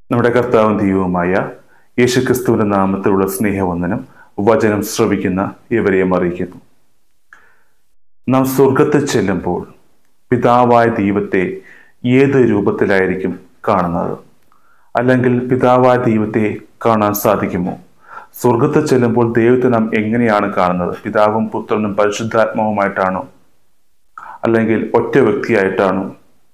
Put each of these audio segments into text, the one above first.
നമ്മുടെ കർത്താവും ദൈവവുമായ യേശുക്രിസ്തുവിന്റെ നാമത്തിലുള്ള സ്നേഹവന്ദനം വചനം ശ്രവിക്കുന്ന ഇവരെയും അറിയിക്കുന്നു നാം സ്വർഗത്തിൽ ചെല്ലുമ്പോൾ പിതാവായ ദൈവത്തെ ഏത് രൂപത്തിലായിരിക്കും കാണുന്നത് അല്ലെങ്കിൽ പിതാവായ ദൈവത്തെ കാണാൻ സാധിക്കുമോ സ്വർഗത്തിൽ ചെല്ലുമ്പോൾ ദൈവത്തെ നാം എങ്ങനെയാണ് കാണുന്നത് പിതാവും പുത്രനും പരിശുദ്ധാത്മാവുമായിട്ടാണോ അല്ലെങ്കിൽ ഒറ്റ വ്യക്തിയായിട്ടാണോ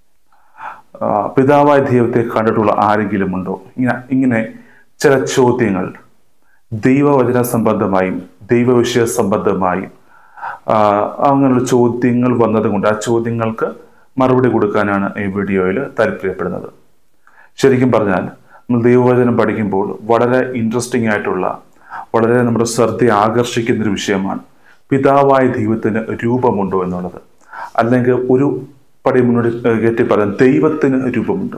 ആ, പിതാവായ ദൈവത്തെ കണ്ടിട്ടുള്ള ആരെങ്കിലും ഉണ്ടോ ഇങ്ങനെ ഇങ്ങനെ ചില ചോദ്യങ്ങൾ ദൈവവചന സംബന്ധമായും ദൈവവിഷയ സംബന്ധമായും ആ, അങ്ങനെയുള്ള ചോദ്യങ്ങൾ വന്നതുകൊണ്ട് ആ ചോദ്യങ്ങൾക്ക് മറുപടി കൊടുക്കാനാണ് ഈ വീഡിയോയിൽ താല്പര്യപ്പെടുന്നത് ശരിക്കും പറഞ്ഞാൽ നമ്മൾ ദൈവവചനം പഠിക്കുമ്പോൾ വളരെ ഇൻട്രസ്റ്റിംഗ് ആയിട്ടുള്ള വളരെ നമ്മുടെ ശ്രദ്ധ ആകർഷിക്കുന്ന ഒരു വിഷയമാണ് പിതാവായ ദൈവത്തിന് രൂപമുണ്ടോ എന്നുള്ളത് അല്ലെങ്കിൽ ഒരു പടി മുന്നോട്ട് കയറ്റി പറയാൻ ദൈവത്തിന് രൂപമുണ്ട്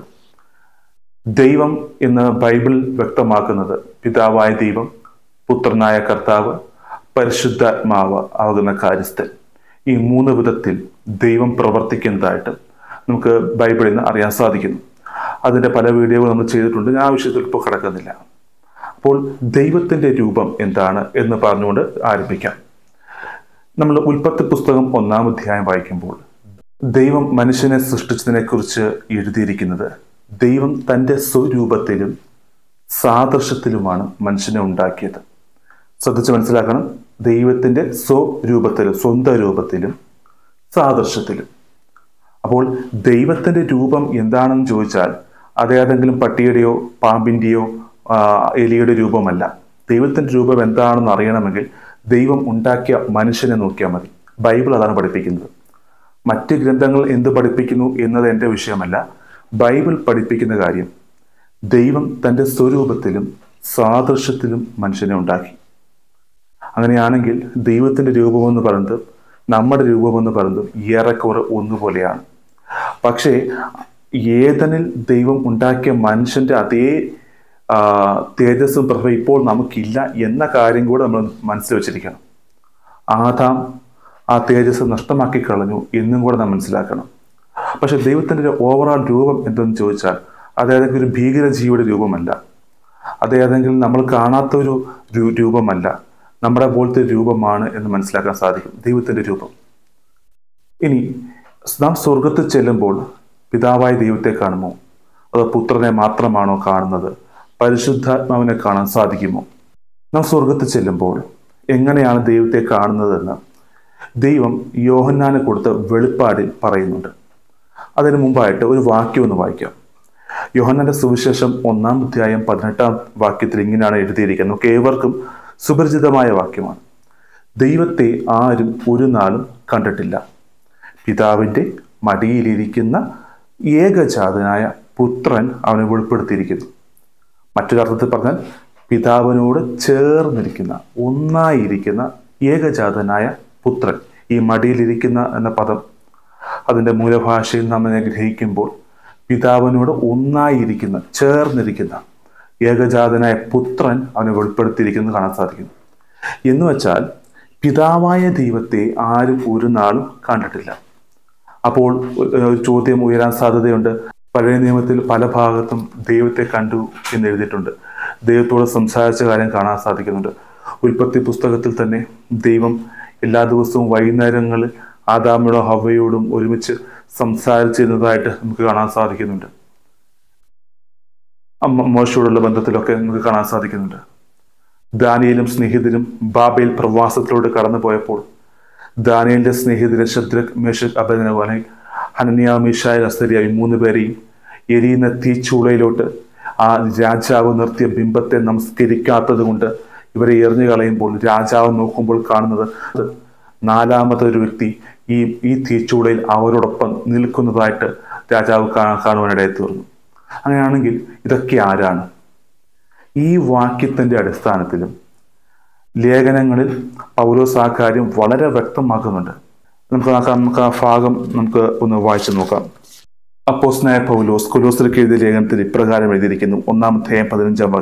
ദൈവം എന്ന് ബൈബിൾ വ്യക്തമാക്കുന്നത് പിതാവായ ദൈവം പുത്രനായ കർത്താവ് പരിശുദ്ധാത്മാവ് ആകുന്ന കാര്യസ്ഥൻ ഈ മൂന്ന് വിധത്തിൽ ദൈവം പ്രവർത്തിക്കുന്നതായിട്ട് നമുക്ക് ബൈബിളിൽ നിന്ന് അറിയാൻ സാധിക്കുന്നു അതിൻ്റെ പല വീഡിയോകൾ നമ്മൾ ചെയ്തിട്ടുണ്ട് ഞാൻ ആ വിഷയത്തിൽ ഇപ്പോൾ കിടക്കുന്നില്ല അപ്പോൾ ദൈവത്തിൻ്റെ രൂപം എന്താണ് എന്ന് പറഞ്ഞുകൊണ്ട് ആരംഭിക്കാം നമ്മൾ ഉൽപ്പത്തി പുസ്തകം ഒന്നാം അധ്യായം വായിക്കുമ്പോൾ ദൈവം മനുഷ്യനെ സൃഷ്ടിച്ചതിനെക്കുറിച്ച് എഴുതിയിരിക്കുന്നത് ദൈവം തൻ്റെ സ്വരൂപത്തിലും സാദൃശ്യത്തിലുമാണ് മനുഷ്യനെ ഉണ്ടാക്കിയത് ശ്രദ്ധിച്ച് മനസ്സിലാക്കണം ദൈവത്തിൻ്റെ സ്വരൂപത്തിലും സ്വന്തം രൂപത്തിലും സാദൃശ്യത്തിലും അപ്പോൾ ദൈവത്തിൻ്റെ രൂപം എന്താണെന്ന് ചോദിച്ചാൽ അത് ഏതെങ്കിലും പട്ടിയുടെയോ പാമ്പിൻ്റെയോ ആ, എലിയുടെ രൂപമല്ല ദൈവത്തിൻ്റെ രൂപം എന്താണെന്ന് അറിയണമെങ്കിൽ ദൈവം ഉണ്ടാക്കിയ മനുഷ്യനെ നോക്കിയാൽ മതി ബൈബിൾ അതാണ് പഠിപ്പിക്കുന്നത് മറ്റ് ഗ്രന്ഥങ്ങൾ എന്ത് പഠിപ്പിക്കുന്നു എന്നത് എൻ്റെ വിഷയമല്ല ബൈബിൾ പഠിപ്പിക്കുന്ന കാര്യം ദൈവം തൻ്റെ സ്വരൂപത്തിലും സാദൃശ്യത്തിലും മനുഷ്യനെ ഉണ്ടാക്കി അങ്ങനെയാണെങ്കിൽ ദൈവത്തിൻ്റെ രൂപമെന്ന് പറയുന്നത് നമ്മുടെ രൂപമെന്ന് പറയുന്നത് ഏറെക്കുറെ ഒന്നുപോലെയാണ് പക്ഷേ ഏതനിൽ ദൈവം ഉണ്ടാക്കിയ മനുഷ്യന്റെ അതേ ആ, തേജസ്സും പ്രഭ ഇപ്പോൾ നമുക്കില്ല എന്ന കാര്യം കൂടെ നമ്മൾ മനസ്സിൽ വെച്ചിരിക്കണം ആദാം ആ തേജസ് നഷ്ടമാക്കി കളഞ്ഞു എന്നും കൂടെ നാം മനസ്സിലാക്കണം പക്ഷെ ദൈവത്തിൻ്റെ ഒരു ഓവറോൾ രൂപം എന്തെന്ന് ചോദിച്ചാൽ അത് ഏതെങ്കിലും ഒരു ഭീകര ജീവിയുടെ രൂപമല്ല അത് ഏതെങ്കിലും നമ്മൾ കാണാത്ത ഒരു രൂ- രൂപമല്ല നമ്മുടെ പോലത്തെ രൂപമാണ് എന്ന് മനസ്സിലാക്കാൻ സാധിക്കും ദൈവത്തിൻ്റെ രൂപം ഇനി നാം സ്വർഗത്തിൽ ചെല്ലുമ്പോൾ പിതാവായ ദൈവത്തെ കാണുമോ അതോ പുത്രനെ മാത്രമാണോ കാണുന്നത് പരിശുദ്ധാത്മാവിനെ കാണാൻ സാധിക്കുമോ നാം സ്വർഗത്തിൽ ചെല്ലുമ്പോൾ എങ്ങനെയാണ് ദൈവത്തെ കാണുന്നതെന്ന് ദൈവം യോഹന്നാന് കൊടുത്ത വെളിപ്പാടിൽ പറയുന്നുണ്ട് അതിനു മുമ്പായിട്ട് ഒരു വാക്യം ഒന്ന് വായിക്കാം യോഹന്നാന്റെ സുവിശേഷം ഒന്നാം അധ്യായം പതിനെട്ടാം വാക്യത്തിൽ ഇങ്ങനെയാണ് എഴുതിയിരിക്കുന്നത് നമുക്ക് ഏവർക്കും സുപരിചിതമായ വാക്യമാണ് ദൈവത്തെ ആരും ഒരു നാളും കണ്ടിട്ടില്ല പിതാവിൻ്റെ മടിയിലിരിക്കുന്ന ഏകജാതനായ പുത്രൻ അവനെ വെളിപ്പെടുത്തിയിരിക്കുന്നു മറ്റൊരർത്ഥത്തിൽ പറഞ്ഞാൽ പിതാവിനോട് ചേർന്നിരിക്കുന്ന ഒന്നായിരിക്കുന്ന ഏകജാതനായ പുത്രൻ ഈ മടിയിലിരിക്കുന്ന എന്ന പദം അതിൻ്റെ മൂലഭാഷയിൽ നാം അതിനെ ഗ്രഹിക്കുമ്പോൾ പിതാവിനോട് ഒന്നായിരിക്കുന്ന ചേർന്നിരിക്കുന്ന ഏകജാതനായ പുത്രൻ അവനെ വെളിപ്പെടുത്തിയിരിക്കുന്നത് കാണാൻ സാധിക്കുന്നു എന്ന് വെച്ചാൽ പിതാവായ ദൈവത്തെ ആരും ഒരു നാളും കണ്ടിട്ടില്ല അപ്പോൾ ഒരു ചോദ്യം ഉയരാൻ സാധ്യതയുണ്ട് പഴയ നിയമത്തിൽ പല ഭാഗത്തും ദൈവത്തെ കണ്ടു എന്ന് എഴുതിയിട്ടുണ്ട് ദൈവത്തോട് സംസാരിച്ച കാര്യം കാണാൻ സാധിക്കുന്നുണ്ട് ഉൽപ്പത്തി പുസ്തകത്തിൽ തന്നെ ദൈവം എല്ലാ ദിവസവും വൈകുന്നേരങ്ങളിൽ ആദാമിയോടും ഹവയോടും ഒരുമിച്ച് സംസാരിച്ചിരുന്നതായിട്ട് നമുക്ക് കാണാൻ സാധിക്കുന്നുണ്ട് അമ്മ മോശയോടുള്ള ബന്ധത്തിലൊക്കെ നമുക്ക് കാണാൻ സാധിക്കുന്നുണ്ട് ദാനിയലും സ്നേഹിതരും ബാബേൽ പ്രവാസത്തിലൂടെ കടന്നു പോയപ്പോൾ ദാനിയലിന്റെ സ്നേഹിതരെ ശദ്രക് മേഷക് അബദനോ അല്ലെങ്കിൽ ഹനനിയ മിഷായൽ അസ്തരിയ ഈ മൂന്ന് പേരെയും എരിയുന്ന തീച്ചൂളയിലോട്ട് ആ രാജാവ് നിർത്തിയ ബിംബത്തെ നമസ്കരിക്കാത്തത് കൊണ്ട് ഇവരെ എറിഞ്ഞു കളയുമ്പോൾ രാജാവ് നോക്കുമ്പോൾ കാണുന്നത് നാലാമതൊരു വ്യക്തി ഈ ഈ തീച്ചൂളയിൽ അവരോടൊപ്പം നിൽക്കുന്നതായിട്ട് രാജാവ് കാ- കാണുവാനിടയിൽ തീർന്നു അങ്ങനെയാണെങ്കിൽ ഇതൊക്കെ ആരാണ് ഈ വാക്യത്തിന്റെ അടിസ്ഥാനത്തിലും ലേഖനങ്ങളിൽ പൗലോസ് ആ കാര്യം വളരെ വ്യക്തമാക്കുന്നുണ്ട് നമുക്ക് ആ നമുക്ക് ആ ഭാഗം നമുക്ക് ഒന്ന് വായിച്ചു നോക്കാം അപ്പോസ്നായ പൗലോസ് കൊലോസിലേക്ക് എഴുതിയ ലേഖനത്തിൽ ഇപ്രകാരം എഴുതിയിരിക്കുന്നു ഒന്നാം അധ്യായം പതിനഞ്ചാം വാക്യം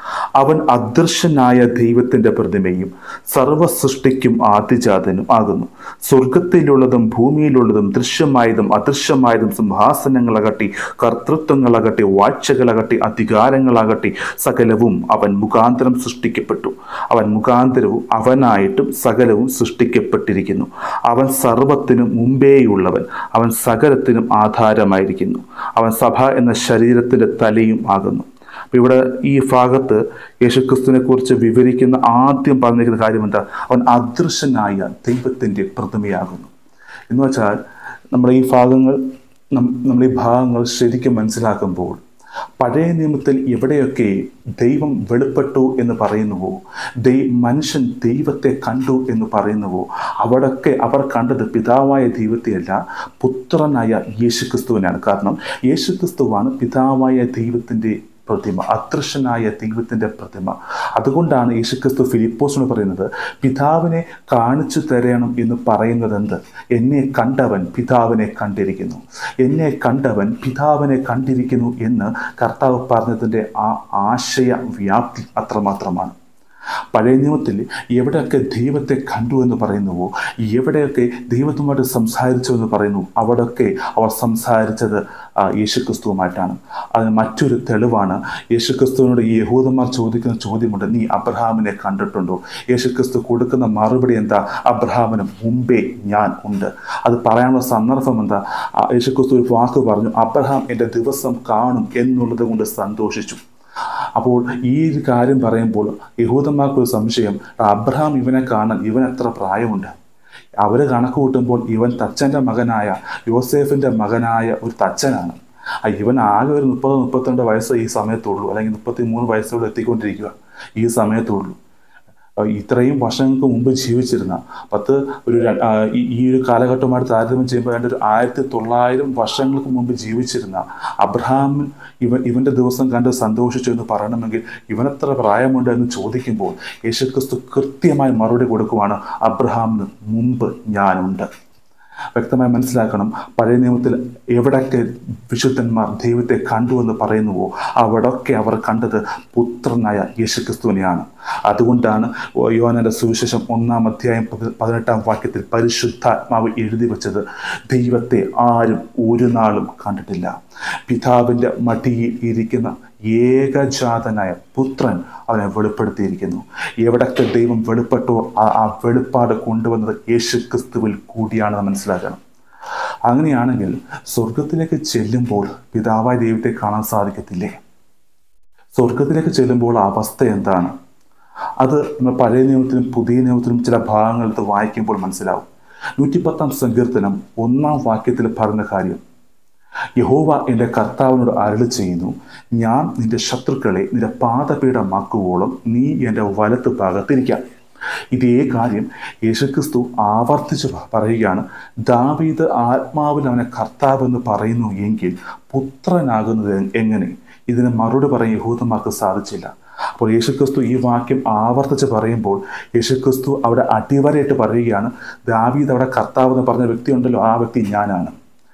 അവൻ അദൃശ്യനായ ദൈവത്തിന്റെ പ്രതിമയും സർവ സൃഷ്ടിക്കും ആദിജാതനും ആകുന്നു സ്വർഗത്തിലുള്ളതും ഭൂമിയിലുള്ളതും ദൃശ്യമായതും അദൃശ്യമായതും സിംഹാസനങ്ങളാകട്ടെ കർത്തൃത്വങ്ങളാകട്ടെ വാഴ്ചകളാകട്ടെ അധികാരങ്ങളാകട്ടെ സകലവും അവൻ മുഖാന്തരം സൃഷ്ടിക്കപ്പെട്ടു അവൻ മുഖാന്തരവും അവനായിട്ടും സകലവും സൃഷ്ടിക്കപ്പെട്ടിരിക്കുന്നു അവൻ സർവത്തിനും മുമ്പേയുള്ളവൻ അവൻ സകലത്തിനും ആധാരമായിരിക്കുന്നു അവൻ സഭ എന്ന ശരീരത്തിന്റെ തലയും ആകുന്നു അപ്പൊ ഇവിടെ ഈ ഭാഗത്ത് യേശുക്രിസ്തുവിനെ കുറിച്ച് വിവരിക്കുന്ന ആദ്യം പറഞ്ഞിരിക്കുന്ന കാര്യം എന്താ അവൻ അദൃശ്യനായ ദൈവത്തിന്റെ പ്രതിമയാകുന്നു എന്ന് വെച്ചാൽ നമ്മുടെ ഈ ഭാഗങ്ങൾ നം- നമ്മൾ ഈ ഭാഗങ്ങൾ ശരിക്കും മനസ്സിലാക്കുമ്പോൾ പഴയ നിയമത്തിൽ എവിടെയൊക്കെ ദൈവം വെളിപ്പെട്ടു എന്ന് പറയുന്നുവോ ദൈ മനുഷ്യൻ ദൈവത്തെ കണ്ടു എന്ന് പറയുന്നുവോ അവിടൊക്കെ അവർ കണ്ടത് പിതാവായ ദൈവത്തെയല്ല പുത്രനായ യേശുക്രിസ്തുവിനാണ് കാരണം യേശുക്രിസ്തുവാണ് പിതാവായ ദൈവത്തിൻ്റെ പ്രതിമ അദൃശ്യനായ ദൈവത്തിൻ്റെ പ്രതിമ അതുകൊണ്ടാണ് യേശുക്രിസ്തു ഫിലിപ്പോസിനോട് പറയുന്നത് പിതാവിനെ കാണിച്ചു തരണം എന്ന് പറയുന്നത് എന്ത് എന്നെ കണ്ടവൻ പിതാവിനെ കണ്ടിരിക്കുന്നു എന്നെ കണ്ടവൻ പിതാവിനെ കണ്ടിരിക്കുന്നു എന്ന് കർത്താവ് പറഞ്ഞതിൻ്റെ ആ ആശയ വ്യാപ്തി അത്രമാത്രമാണ് പഴയ നിയമത്തിൽ എവിടെയൊക്കെ ദൈവത്തെ കണ്ടു എന്ന് പറയുന്നുവോ എവിടെയൊക്കെ ദൈവത്തുമായിട്ട് സംസാരിച്ചു എന്ന് പറയുന്നു അവിടെയൊക്കെ അവർ സംസാരിച്ചത് ആ, യേശുക്രിസ്തുവുമായിട്ടാണ് അതിന് മറ്റൊരു തെളിവാണ് യേശുക്രിസ്തുവിനോട് ഈ യഹൂദന്മാർ ചോദിക്കുന്ന ചോദ്യമുണ്ട് നീ അബ്രഹാമിനെ കണ്ടിട്ടുണ്ടോ യേശുക്രിസ്തു കൊടുക്കുന്ന മറുപടി എന്താ അബ്രഹാമിന് മുമ്പേ ഞാൻ ഉണ്ട് അത് പറയാനുള്ള സന്ദർഭം എന്താ ആ, യേശുക്രിസ്തു ഒരു വാക്ക് പറഞ്ഞു അബ്രഹാം എൻ്റെ ദിവസം കാണും എന്നുള്ളത് കൊണ്ട് സന്തോഷിച്ചു അപ്പോൾ ഈ ഒരു കാര്യം പറയുമ്പോൾ യഹൂദന്മാർക്കൊരു സംശയം അബ്രഹാം ഇവനെ കാണാൻ ഇവൻ എത്ര പ്രായമുണ്ട് അവർ കണക്ക് കൂട്ടുമ്പോൾ ഇവൻ തച്ചൻ്റെ മകനായ യോസേഫിൻ്റെ മകനായ ഒരു തച്ചനാണ് ആ ഇവൻ ആകെ ഒരു മുപ്പത് മുപ്പത്തിരണ്ട് വയസ്സ് ഈ സമയത്തുള്ളൂ അല്ലെങ്കിൽ മുപ്പത്തി മൂന്ന് വയസ്സോട് എത്തിക്കൊണ്ടിരിക്കുക ഈ സമയത്തുള്ളൂ ആ, ഇത്രയും വർഷങ്ങൾക്ക് മുമ്പ് ജീവിച്ചിരുന്ന പത്ത് ഒരു ര- ആ, ഈ ഈ ഒരു കാലഘട്ടമായിട്ട് താരതമ്യം ചെയ്യുമ്പോൾ ഏതാണ്ട് ഒരു ആയിരത്തി തൊള്ളായിരം വർഷങ്ങൾക്ക് മുമ്പ് ജീവിച്ചിരുന്ന അബ്രഹാം ഇവൻ ഇവൻ്റെ ദിവസം കണ്ട് സന്തോഷിച്ചു എന്ന് പറയണമെങ്കിൽ ഇവനെത്ര പ്രായമുണ്ട് എന്ന് ചോദിക്കുമ്പോൾ യേശുക്രിസ്തു കൃത്യമായി മറുപടി കൊടുക്കുവാണ് അബ്രഹാമിന് മുമ്പ് ഞാനുണ്ട് വ്യക്തമായി മനസ്സിലാക്കണം പഴയ നിയമത്തിൽ എവിടൊക്കെ വിശുദ്ധന്മാർ ദൈവത്തെ കണ്ടു എന്ന് പറയുന്നുവോ അവിടൊക്കെ അവർ കണ്ടത് പുത്രനായ യേശുക്രിസ്തുവിനെയാണ് അതുകൊണ്ടാണ് യോഹന്നാന്റെ സുവിശേഷം ഒന്നാം അധ്യായം പതി- പതിനെട്ടാം വാക്യത്തിൽ പരിശുദ്ധാത്മാവ് എഴുതി വച്ചത് ദൈവത്തെ ആരും ഒരു നാളും കണ്ടിട്ടില്ല പിതാവിൻ്റെ മടിയിൽ ഇരിക്കുന്ന ഏകജാതനായ പുത്രൻ അവനെ വെളിപ്പെടുത്തിയിരിക്കുന്നു എവിടൊക്കെ ദൈവം വെളിപ്പെട്ടോ ആ ആ വെളിപ്പാട് കൊണ്ടുവന്നത് യേശു ക്രിസ്തുവിൽ കൂടിയാണെന്ന് മനസ്സിലാക്കണം അങ്ങനെയാണെങ്കിൽ സ്വർഗത്തിലേക്ക് ചെല്ലുമ്പോൾ പിതാവായ ദൈവത്തെ കാണാൻ സാധിക്കത്തില്ലേ സ്വർഗത്തിലേക്ക് ചെല്ലുമ്പോൾ ആ അവസ്ഥ എന്താണ് അത് നമ്മൾ പഴയ നിയമത്തിലും പുതിയ നിയമത്തിലും ചില ഭാഗങ്ങളെടുത്ത് വായിക്കുമ്പോൾ മനസ്സിലാവും നൂറ്റിപ്പത്താം സങ്കീർത്തനം ഒന്നാം വാക്യത്തിൽ പറഞ്ഞ കാര്യം യഹോവ എൻ്റെ കർത്താവിനോട് അരളി ചെയ്യുന്നു ഞാൻ നിന്റെ ശത്രുക്കളെ നിന്റെ പാദപീഠമാക്കുവോളം നീ എൻ്റെ വലത്ത് ഭാഗത്തിരിക്കാം ഇതേ കാര്യം യേശുക്രിസ്തു ആവർത്തിച്ച് പ- പറയുകയാണ് ദാവീദ് ആത്മാവിൽ അവനെ കർത്താവെന്ന് പറയുന്നു എങ്കിൽ പുത്രനാകുന്നത് എ- എങ്ങനെ ഇതിന് മറുപടി പറയാൻ യഹൂദന്മാർക്ക് സാധിച്ചില്ല അപ്പോൾ യേശുക്രിസ്തു ഈ വാക്യം ആവർത്തിച്ച് പറയുമ്പോൾ യേശുക്രിസ്തു അവിടെ അടിവരയിട്ട് പറയുകയാണ് ദാവീദ് അവിടെ കർത്താവ് എന്ന് പറഞ്ഞ വ്യക്തി ഉണ്ടല്ലോ ആ വ്യക്തി ഞാനാണ്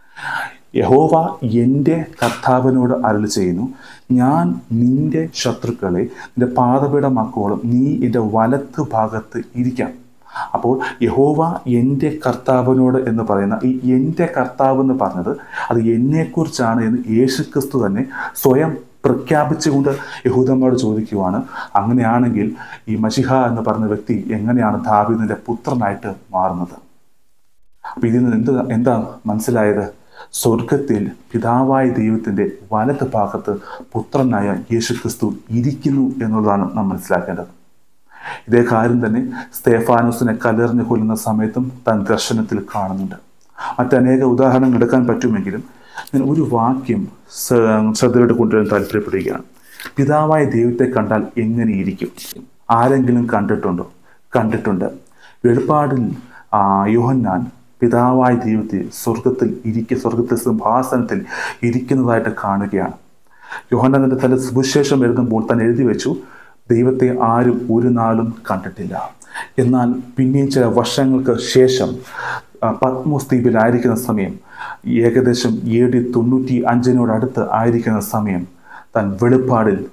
യഹോവ എൻ്റെ കർത്താവിനോട് അരുളി ചെയ്യുന്നു ഞാൻ നിന്റെ ശത്രുക്കളെ നിന്റെ പാതപീഠമാക്കുവോളം നീ എൻ്റെ വലത്ത് ഭാഗത്ത് ഇരിക്കാം അപ്പോൾ യഹോവ എൻ്റെ കർത്താവിനോട് എന്ന് പറയുന്ന ഈ എൻ്റെ കർത്താവ് എന്ന് പറഞ്ഞത് അത് എന്നെക്കുറിച്ചാണ് എന്ന് യേശുക്രിസ്തു തന്നെ സ്വയം പ്രഖ്യാപിച്ചുകൊണ്ട് യഹൂദന്മാരോട് ചോദിക്കുവാണ് അങ്ങനെയാണെങ്കിൽ ഈ മഷിഹ എന്ന് പറഞ്ഞ വ്യക്തി എങ്ങനെയാണ് ദാവീദിൻ്റെ പുത്രനായിട്ട് മാറുന്നത് അപ്പൊ ഇതിൽ നിന്ന് എന്ത് എന്താ മനസ്സിലായത് സ്വർഗത്തിൽ പിതാവായ ദൈവത്തിന്റെ വലത് ഭാഗത്ത് പുത്രനായ യേശുക്രിസ്തു ഇരിക്കുന്നു എന്നുള്ളതാണ് നാം മനസ്സിലാക്കേണ്ടത് ഇതേ കാര്യം തന്നെ സ്തേഫാനോസിനെ കല്ലെറിഞ്ഞ് കൊല്ലുന്ന സമയത്തും താൻ ദർശനത്തിൽ കാണുന്നുണ്ട് മറ്റനേക ഉദാഹരണങ്ങൾ എടുക്കാൻ പറ്റുമെങ്കിലും ഞാൻ ഒരു വാക്യം സ- ശ്രദ്ധയോട് കൊണ്ടുവരാൻ താല്പര്യപ്പെടുകയാണ് പിതാവായ ദൈവത്തെ കണ്ടാൽ എങ്ങനെയിരിക്കും ആരെങ്കിലും കണ്ടിട്ടുണ്ടോ കണ്ടിട്ടുണ്ട് വെളിപ്പാടിൽ ആ, യോഹന്നാൻ പിതാവായ ദൈവത്തെ സ്വർഗത്തിൽ ഇരിക്ക സ്വർഗത്തിൽ സിംഹാസനത്തിൽ ഇരിക്കുന്നതായിട്ട് കാണുകയാണ് യോഹന്നാന്റെ തന്റെ സുവിശേഷം എഴുതുമ്പോൾ താൻ എഴുതി വെച്ചു ദൈവത്തെ ആരും ഒരു നാളും കണ്ടിട്ടില്ല എന്നാൽ പിന്നെയും ചില വർഷങ്ങൾക്ക് ശേഷം ആ, പത്മോസ് ദ്വീപിലായിരിക്കുന്ന സമയം ഏകദേശം എ ഡി തൊണ്ണൂറ്റി അഞ്ചിനോടടുത്ത് ആയിരിക്കുന്ന സമയം താൻ വെളിപ്പാടിൽ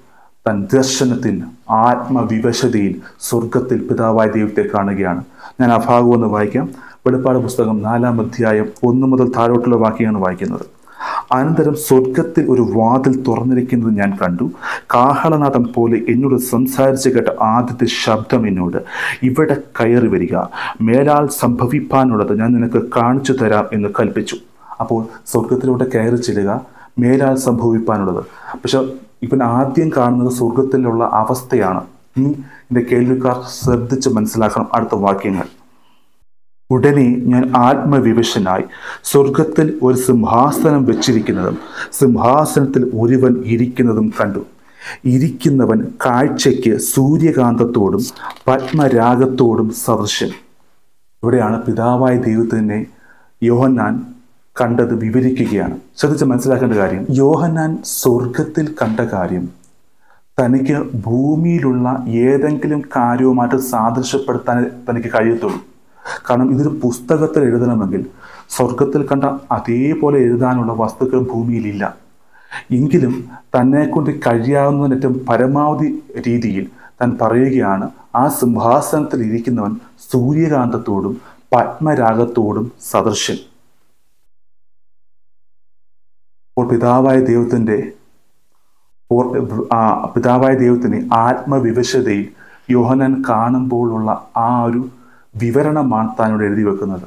തൻ ദർശനത്തിൽ ആത്മവിവശതയിൽ സ്വർഗത്തിൽ പിതാവായ ദൈവത്തെ കാണുകയാണ് ഞാൻ ആ ഭാഗം ഒന്ന് വായിക്കാം വെളിപ്പാട് പുസ്തകം നാലാം അധ്യായം ഒന്ന് മുതൽ താഴോട്ടുള്ള വാക്യമാണ് വായിക്കുന്നത് അനന്തരം സ്വർഗത്തിൽ ഒരു വാതിൽ തുറന്നിരിക്കുന്നത് ഞാൻ കണ്ടു കാഹളനാഥം പോലെ എന്നോട് സംസാരിച്ച് കേട്ട ആദ്യത്തെ ശബ്ദം എന്നോട് ഇവിടെ കയറി വരിക മേലാൽ സംഭവിപ്പാനുള്ളത് ഞാൻ നിനക്ക് കാണിച്ചു തരാം എന്ന് കൽപ്പിച്ചു അപ്പോൾ സ്വർഗത്തിലൂടെ കയറി ചെല്ലുക മേലാൽ സംഭവിപ്പാനുള്ളത് പക്ഷെ ഇവൻ ആദ്യം കാണുന്നത് സ്വർഗത്തിലുള്ള അവസ്ഥയാണ് ഇനി എൻ്റെ കേൾവിക്കാർ ശ്രദ്ധിച്ച് മനസ്സിലാക്കണം അടുത്ത വാക്യങ്ങൾ ഉടനെ ഞാൻ ആത്മവിവശനായി സ്വർഗത്തിൽ ഒരു സിംഹാസനം വെച്ചിരിക്കുന്നതും സിംഹാസനത്തിൽ ഒരുവൻ ഇരിക്കുന്നതും കണ്ടു ഇരിക്കുന്നവൻ കാഴ്ചയ്ക്ക് സൂര്യകാന്തത്തോടും പത്മരാഗത്തോടും സദൃശൻ ഇവിടെയാണ് പിതാവായ ദൈവത്തിനെ യോഹന്നാൻ കണ്ടത് വിവരിക്കുകയാണ് ശ്രദ്ധിച്ച് മനസ്സിലാക്കേണ്ട കാര്യം യോഹന്നാൻ സ്വർഗത്തിൽ കണ്ട കാര്യം തനിക്ക് ഭൂമിയിലുള്ള ഏതെങ്കിലും കാര്യവുമായിട്ട് സാദൃശ്യപ്പെടുത്താൻ തനിക്ക് കഴിയത്തുള്ളൂ കാരണം ഇതൊരു പുസ്തകത്തിൽ എഴുതണമെങ്കിൽ സ്വർഗത്തിൽ കണ്ട അതേപോലെ എഴുതാനുള്ള വസ്തുക്കൾ ഭൂമിയിലില്ല എങ്കിലും തന്നെ കൊണ്ട് കഴിയാവുന്നതിന് ഏറ്റവും പരമാവധി രീതിയിൽ താൻ പറയുകയാണ് ആ സിംഹാസനത്തിൽ ഇരിക്കുന്നവൻ സൂര്യകാന്തത്തോടും പത്മരാഗത്തോടും സദൃശ്യൻ അപ്പോൾ പിതാവായ ദൈവത്തിൻ്റെ പിതാവായ ദൈവത്തിന് ആത്മവിവശതയിൽ യോഹനൻ കാണുമ്പോഴുള്ള ആ ഒരു വിവരണമാണ് താനോട് എഴുതി വെക്കുന്നത്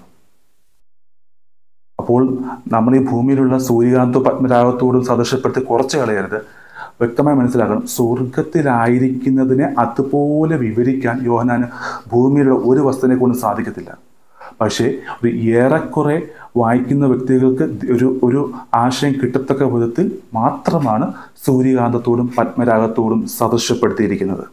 അപ്പോൾ നമ്മൾ ഈ ഭൂമിയിലുള്ള സൂര്യകാന്തോ പത്മരാഗത്തോടും സദൃശപ്പെടുത്തി കുറച്ച് കളയരുത് വ്യക്തമായി മനസ്സിലാക്കണം സ്വർഗത്തിലായിരിക്കുന്നതിനെ അതുപോലെ വിവരിക്കാൻ യോഹനാന് ഭൂമിയിലുള്ള ഒരു വസ്തുവിനെ കൊണ്ട് സാധിക്കത്തില്ല പക്ഷേ ഒരു ഏറെക്കുറെ വായിക്കുന്ന വ്യക്തികൾക്ക് ഒരു ഒരു ആശയം കിട്ടത്തക്ക വിധത്തിൽ മാത്രമാണ് സൂര്യകാന്തത്തോടും പത്മരാഗത്തോടും സദൃശപ്പെടുത്തിയിരിക്കുന്നത്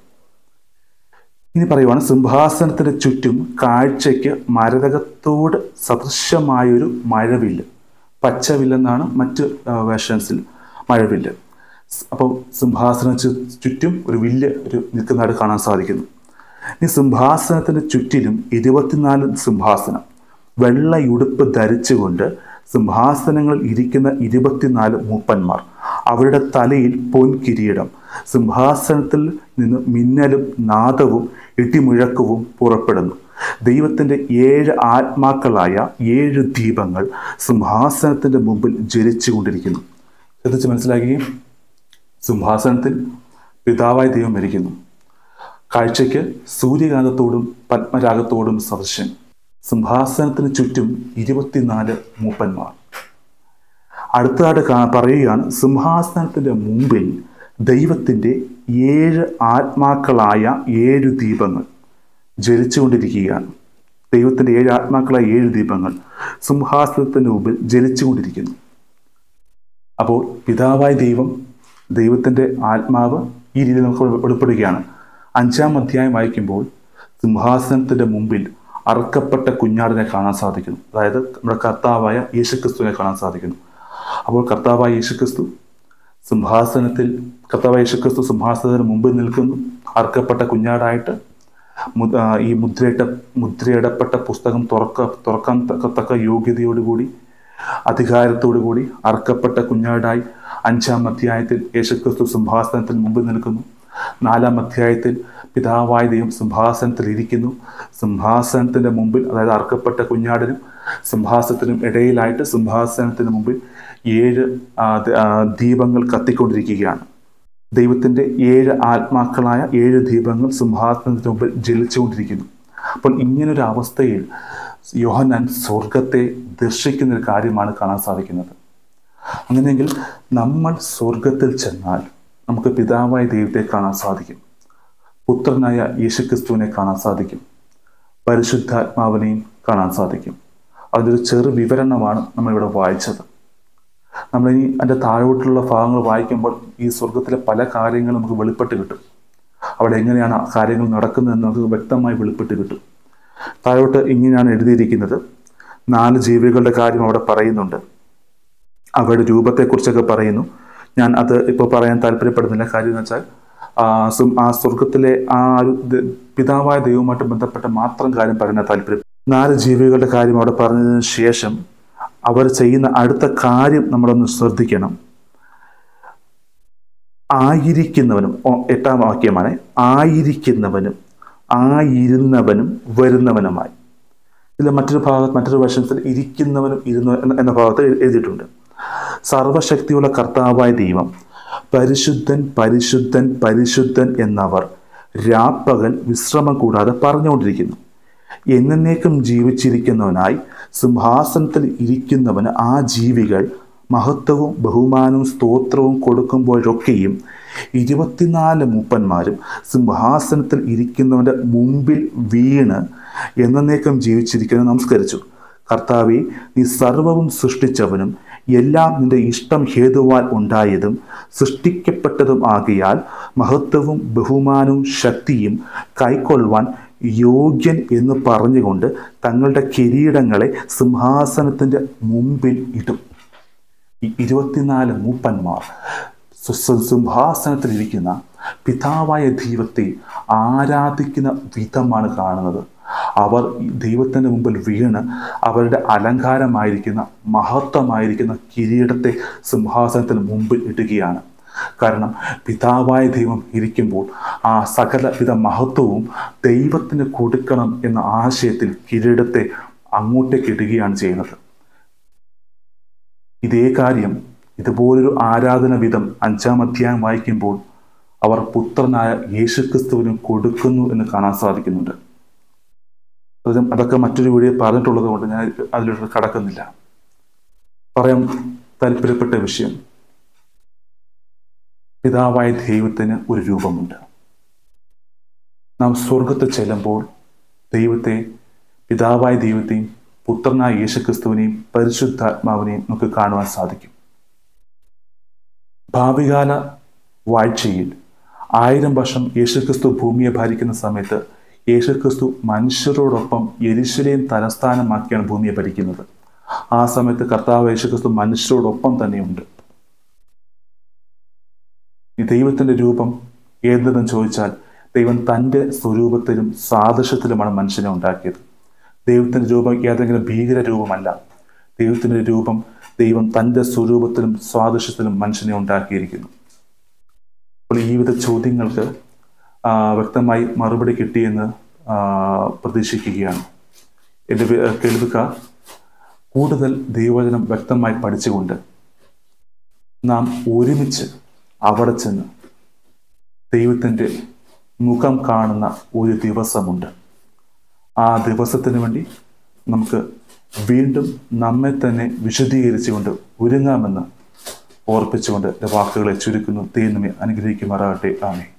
ഇനി പറയുവാണ് സിംഹാസനത്തിന് ചുറ്റും കാഴ്ചയ്ക്ക് മരതകത്തോട് സദൃശമായൊരു മഴവില്ല് പച്ചവില്ലെന്നാണ് മറ്റ് വേർഷൻസിൽ മഴവില്ല് അപ്പോൾ സിംഹാസന ചുറ്റും ഒരു വില്ല് ഒരു നിൽക്കുന്നതായിട്ട് കാണാൻ സാധിക്കുന്നു ഈ സിംഹാസനത്തിന് ചുറ്റിലും ഇരുപത്തിനാല് സിംഹാസനം വെള്ളയുടുപ്പ് ധരിച്ചുകൊണ്ട് സിംഹാസനങ്ങളിൽ ഇരിക്കുന്ന ഇരുപത്തിനാല് മൂപ്പന്മാർ അവരുടെ തലയിൽ പൊൻ കിരീടം സിംഹാസനത്തിൽ നിന്ന് മിന്നലും നാദവും ഇടിമുഴക്കവും പുറപ്പെടുന്നു ദൈവത്തിൻ്റെ ഏഴ് ആത്മാക്കളായ ഏഴ് ദീപങ്ങൾ സിംഹാസനത്തിൻ്റെ മുമ്പിൽ ജ്വലിച്ചുകൊണ്ടിരിക്കുന്നു ശ്രദ്ധിച്ച് മനസ്സിലാക്കുകയും സിംഹാസനത്തിൽ പിതാവായ ദൈവം ഇരിക്കുന്നു കാഴ്ചയ്ക്ക് സൂര്യകാന്തത്തോടും പത്മരാഗത്തോടും സദൃശൻ സിംഹാസനത്തിന് ചുറ്റും ഇരുപത്തിനാല് മൂപ്പന്മാർ അടുത്തതായിട്ട് കാ പറയുകയാണ് സിംഹാസനത്തിൻ്റെ മുമ്പിൽ ദൈവത്തിൻ്റെ ഏഴ് ആത്മാക്കളായ ഏഴ് ദീപങ്ങൾ ജലിച്ചുകൊണ്ടിരിക്കുകയാണ് ദൈവത്തിൻ്റെ ഏഴ് ആത്മാക്കളായ ഏഴ് ദീപങ്ങൾ സിംഹാസനത്തിൻ്റെ മുമ്പിൽ ജലിച്ചുകൊണ്ടിരിക്കുന്നു അപ്പോൾ പിതാവായ ദൈവം ദൈവത്തിൻ്റെ ആത്മാവ് ഈ രീതിയിൽ നമുക്ക് വെളിപ്പെടുകയാണ് അഞ്ചാം അധ്യായം വായിക്കുമ്പോൾ സിംഹാസനത്തിൻ്റെ മുമ്പിൽ അറക്കപ്പെട്ട കുഞ്ഞാടിനെ കാണാൻ സാധിക്കുന്നു അതായത് നമ്മുടെ കർത്താവായ യേശുക്രിസ്തുവിനെ കാണാൻ സാധിക്കുന്നു അപ്പോൾ കർത്താവായ യേശുക്രിസ്തു സിംഹാസനത്തിൽ കർത്താവായ യേശുക്രിസ്തു സിംഹാസനത്തിന് മുമ്പിൽ നിൽക്കുന്നു അറക്കപ്പെട്ട കുഞ്ഞാടായിട്ട് ഈ മുദ്രയിട്ട മുദ്രയിടപ്പെട്ട പുസ്തകം തുറക്ക തുറക്കാൻ തക്ക യോഗ്യതയോടുകൂടി അധികാരത്തോടുകൂടി അറക്കപ്പെട്ട കുഞ്ഞാടായി അഞ്ചാം അധ്യായത്തിൽ യേശുക്രിസ്തു സിംഹാസനത്തിന് മുമ്പിൽ നിൽക്കുന്നു നാലാം അധ്യായത്തിൽ പിതാവായ ദൈവം സിംഹാസനത്തിൽ ഇരിക്കുന്നു സിംഹാസനത്തിന്റെ മുമ്പിൽ അതായത് അർക്കപ്പെട്ട കുഞ്ഞാടിനും സിംഹാസനത്തിനും ഇടയിലായിട്ട് സിംഹാസനത്തിന് മുമ്പിൽ ഏഴ് ദീപങ്ങൾ കത്തിക്കൊണ്ടിരിക്കുകയാണ് ദൈവത്തിൻ്റെ ഏഴ് ആത്മാക്കളായ ഏഴ് ദീപങ്ങൾ സിംഹാസനത്തിന് മുമ്പിൽ ജലിച്ചുകൊണ്ടിരിക്കുന്നു അപ്പോൾ ഇങ്ങനൊരു അവസ്ഥയിൽ യോഹന്നാൻ സ്വർഗത്തെ ദർശിക്കുന്ന ഒരു കാര്യമാണ് കാണാൻ സാധിക്കുന്നത് അങ്ങനെയെങ്കിൽ നമ്മൾ സ്വർഗത്തിൽ ചെന്നാൽ നമുക്ക് പിതാവായ ദൈവത്തെ കാണാൻ സാധിക്കും പുത്രനായ യേശുക്രിസ്തുവിനെ കാണാൻ സാധിക്കും പരിശുദ്ധാത്മാവിനെയും കാണാൻ സാധിക്കും അതിൻ്റെ ഒരു ചെറു വിവരണമാണ് നമ്മളിവിടെ വായിച്ചത് നമ്മളിനി അതിൻ്റെ താഴോട്ടുള്ള ഭാഗങ്ങൾ വായിക്കുമ്പോൾ ഈ സ്വർഗത്തിലെ പല കാര്യങ്ങളും നമുക്ക് വെളിപ്പെട്ട് കിട്ടും അവിടെ എങ്ങനെയാണ് കാര്യങ്ങൾ നടക്കുന്നതെന്ന് നമുക്ക് വ്യക്തമായി വെളിപ്പെട്ട് കിട്ടും താഴോട്ട് ഇങ്ങനെയാണ് എഴുതിയിരിക്കുന്നത് നാല് ജീവികളുടെ കാര്യം അവിടെ പറയുന്നുണ്ട് അവരുടെ രൂപത്തെക്കുറിച്ചൊക്കെ പറയുന്നു ഞാൻ അത് ഇപ്പോൾ പറയാൻ താല്പര്യപ്പെടുന്നില്ല കാര്യം എന്ന് വെച്ചാൽ ആ സ്വർഗത്തിലെ ആ ഒരു പിതാവായ ദൈവവുമായിട്ട് ബന്ധപ്പെട്ട മാത്രം കാര്യം പറയാൻ താല്പര്യം നാല് ജീവികളുടെ കാര്യം അവിടെ പറഞ്ഞതിന് ശേഷം അവർ ചെയ്യുന്ന അടുത്ത കാര്യം നമ്മളൊന്ന് ശ്രദ്ധിക്കണം ആയിരിക്കുന്നവനും ഒ- എട്ടാം വാക്യമാണ് ആയിരിക്കുന്നവനും ആയിരുന്നവനും വരുന്നവനുമായി ഇതിൽ മറ്റൊരു ഭാഗത്ത് മറ്റൊരു വശത്തിൽ ഇരിക്കുന്നവനും ഇരുന്ന എന്ന- എന്ന ഭാഗത്ത് എഴു- എഴുതിയിട്ടുണ്ട് സർവശക്തിയുള്ള കർത്താവായ ദൈവം പരിശുദ്ധൻ പരിശുദ്ധൻ പരിശുദ്ധൻ എന്നവർ രാപ്പകൽ വിശ്രമം കൂടാതെ പറഞ്ഞുകൊണ്ടിരിക്കുന്നു എന്നേക്കും ജീവിച്ചിരിക്കുന്നവനായി സിംഹാസനത്തിൽ ഇരിക്കുന്നവന് ആ ജീവികൾ മഹത്വവും ബഹുമാനവും സ്തോത്രവും കൊടുക്കുമ്പോഴൊക്കെയും ഇരുപത്തിനാല് മൂപ്പന്മാരും സിംഹാസനത്തിൽ ഇരിക്കുന്നവന്റെ മുമ്പിൽ വീണ് എന്നേക്കും ജീവിച്ചിരിക്കുന്ന നമസ്കരിച്ചു കർത്താവെ നീ സർവവും സൃഷ്ടിച്ചവനും എല്ലാം നിന്റെ ഇഷ്ടം ഹേതുവാൽ ഉണ്ടായതും സൃഷ്ടിക്കപ്പെട്ടതും ആകിയാൽ മഹത്വവും ബഹുമാനവും ശക്തിയും കൈക്കൊള്ളുവാൻ യോഗ്യൻ എന്ന് പറഞ്ഞുകൊണ്ട് തങ്ങളുടെ കിരീടങ്ങളെ സിംഹാസനത്തിന്റെ മുമ്പിൽ ഇടും ഈ ഇരുപത്തിനാല് മൂപ്പന്മാർ സു- സു- സിംഹാസനത്തിലിരിക്കുന്ന പിതാവായ ദൈവത്തെ ആരാധിക്കുന്ന വിധമാണ് കാണുന്നത് അവർ ഈ ദൈവത്തിന് മുമ്പിൽ വീണ് അവരുടെ അലങ്കാരമായിരിക്കുന്ന മഹത്വമായിരിക്കുന്ന കിരീടത്തെ സിംഹാസനത്തിന് മുമ്പിൽ ഇടുകയാണ് കാരണം പിതാവായ ദൈവം ഇരിക്കുമ്പോൾ ആ സകലവിധ മഹത്വവും ദൈവത്തിന് കൊടുക്കണം എന്ന ആശയത്തിൽ കിരീടത്തെ അങ്ങോട്ടേക്ക് ഇടുകയാണ് ചെയ്യുന്നത് ഇതേ കാര്യം ഇതുപോലൊരു ആരാധന വിധം അഞ്ചാം അധ്യായം വായിക്കുമ്പോൾ അവർ പുത്രനായ യേശുക്രിസ്തുവിനും കൊടുക്കുന്നു എന്ന് കാണാൻ സാധിക്കുന്നുണ്ട് അത് അതൊക്കെ മറ്റൊരു വീഡിയോ പറഞ്ഞിട്ടുള്ളത് കൊണ്ട് ഞാൻ അതിലോട്ട് കടക്കുന്നില്ല പറയാൻ താല്പര്യപ്പെട്ട വിഷയം പിതാവായ ദൈവത്തിന് ഒരു രൂപമുണ്ട് നാം സ്വർഗത്തിൽ ചെല്ലുമ്പോൾ ദൈവത്തെ പിതാവായ ദൈവത്തെയും പുത്രനായ യേശുക്രിസ്തുവിനെയും പരിശുദ്ധാത്മാവിനെയും നമുക്ക് കാണുവാൻ സാധിക്കും ഭാവികാല വാഴ്ചയിൽ ആയിരം വർഷം യേശുക്രിസ്തു ഭൂമിയെ ഭരിക്കുന്ന സമയത്ത് യേശുക്രിസ്തു മനുഷ്യരോടൊപ്പം യെരുശലേം തലസ്ഥാനമാക്കിയാണ് ഭൂമിയെ ഭരിക്കുന്നത് ആ സമയത്ത് കർത്താവ് യേശുക്രിസ്തു മനുഷ്യരോടൊപ്പം തന്നെയുണ്ട് ഈ ദൈവത്തിന്റെ രൂപം ഏതെന്ന് ചോദിച്ചാൽ ദൈവം തൻ്റെ സ്വരൂപത്തിലും സാദൃശ്യത്തിലുമാണ് മനുഷ്യനെ ഉണ്ടാക്കിയത് ദൈവത്തിന്റെ രൂപം ഏതെങ്കിലും ഭീകര രൂപമല്ല ദൈവത്തിന്റെ രൂപം ദൈവം തൻ്റെ സ്വരൂപത്തിലും സ്വാദൃശ്യത്തിലും മനുഷ്യനെ ഉണ്ടാക്കിയിരിക്കുന്നു അപ്പോൾ ഈ വിധ ചോദ്യങ്ങൾക്ക് ആ, വ്യക്തമായി മറുപടി കിട്ടിയെന്ന് ആ, പ്രതീക്ഷിക്കുകയാണ് എൻ്റെ വി- കേൾവിക്കാർ കൂടുതൽ ദൈവവചനം വ്യക്തമായി പഠിച്ചുകൊണ്ട് നാം ഒരുമിച്ച് അവിടെ ചെന്ന് ദൈവത്തിൻ്റെ മുഖം കാണുന്ന ഒരു ദിവസമുണ്ട് ആ ദിവസത്തിന് വേണ്ടി നമുക്ക് വീണ്ടും നമ്മെ തന്നെ വിശദീകരിച്ചുകൊണ്ട് ഒരുങ്ങാമെന്ന് ഓർപ്പിച്ചുകൊണ്ട് എൻ്റെ വാക്കുകളെ ചുരുക്കുന്നു ദൈവമേ അനുഗ്രഹിക്കുമാറാകട്ടെ ആമേ